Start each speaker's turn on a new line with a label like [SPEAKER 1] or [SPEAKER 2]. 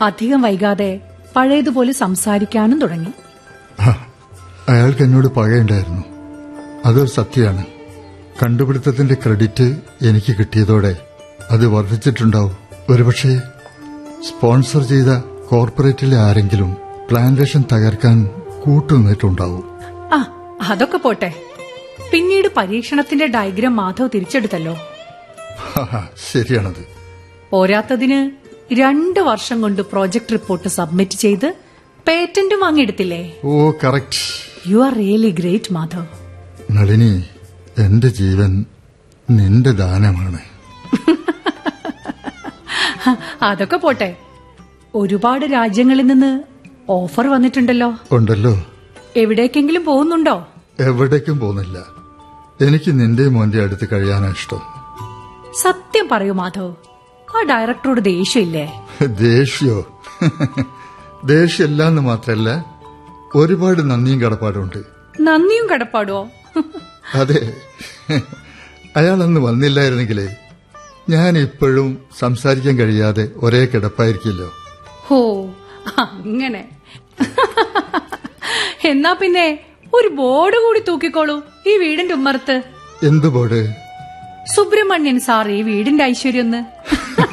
[SPEAKER 1] അധികം വൈകാതെ പഴയതുപോലെ സംസാരിക്കാനും തുടങ്ങി
[SPEAKER 2] ആ, അയാൾക്ക് എന്നോട് പകയുണ്ടായിരുന്നു അതൊരു സത്യമാണ് കണ്ടുപിടുത്തത്തിന്റെ ക്രെഡിറ്റ് എനിക്ക് കിട്ടിയതോടെ അത് വർദ്ധിച്ചിട്ടുണ്ടാവും ഒരുപക്ഷെ സ്പോൺസർ ചെയ്ത കോർപ്പറേറ്റിലെ ആരെങ്കിലും പ്ലാന്റേഷൻ തകർക്കാൻ കൂട്ടുനിന്നിട്ടുണ്ടാവും
[SPEAKER 1] ആ അതൊക്കെ പോട്ടെ പിന്നീട് പരീക്ഷണത്തിന്റെ ഡയഗ്രാം മാധവ് തിരിച്ചെടുത്തല്ലോ
[SPEAKER 2] ഹാ, ശരിയാണത്
[SPEAKER 1] പോരാത്തതിന് രണ്ട് വർഷം കൊണ്ട് പ്രോജക്ട് റിപ്പോർട്ട് സബ്മിറ്റ് ചെയ്ത് പേറ്റന്റും വാങ്ങിയെടുത്തില്ലേ
[SPEAKER 2] oh correct
[SPEAKER 1] you are really great Madhav
[SPEAKER 2] Nalini എന്റെ ജീവൻ നിന്റെ ദാനമാണ്
[SPEAKER 1] അതൊക്കെ പോട്ടെ ഒരുപാട് രാജ്യങ്ങളിൽ നിന്ന് ഓഫർ വന്നിട്ടുണ്ടല്ലോ
[SPEAKER 2] ഉണ്ടല്ലോ
[SPEAKER 1] എവിടേക്കെങ്കിലും പോകുന്നുണ്ടോ
[SPEAKER 2] എവിടേക്കും പോകുന്നില്ല എനിക്ക് നിന്റെ മോന്റെ അടുത്ത് കഴിയാനാ ഇഷ്ടം
[SPEAKER 1] സത്യം പറയൂ മാധവ് ആ ഡയറക്ടറോട് ദേഷ്യമില്ലേ
[SPEAKER 2] ദേഷ്യോ ദേഷ്യല്ല എന്ന് മാത്രല്ല ഒരുപാട് നന്ദിയും കടപ്പാടുണ്ട്
[SPEAKER 1] നന്ദിയും കടപ്പാടോ
[SPEAKER 2] അതെ അയാൾ അന്ന് വന്നില്ലായിരുന്നെങ്കിലേ ഞാൻ ഇപ്പോഴും സംസാരിക്കാൻ കഴിയാതെ ഒരേ കിടപ്പായിരിക്കില്ലോ
[SPEAKER 1] ഹോ അങ്ങനെ എന്നാ പിന്നെ ഒരു ബോർഡ് കൂടി തൂക്കിക്കോളൂ ഈ വീടിന്റെ ഉമ്മറത്ത്
[SPEAKER 2] എന്തു ബോർഡ്
[SPEAKER 1] സുബ്രഹ്മണ്യൻ സാർ ഈ വീടിന്റെ ഐശ്വര്യം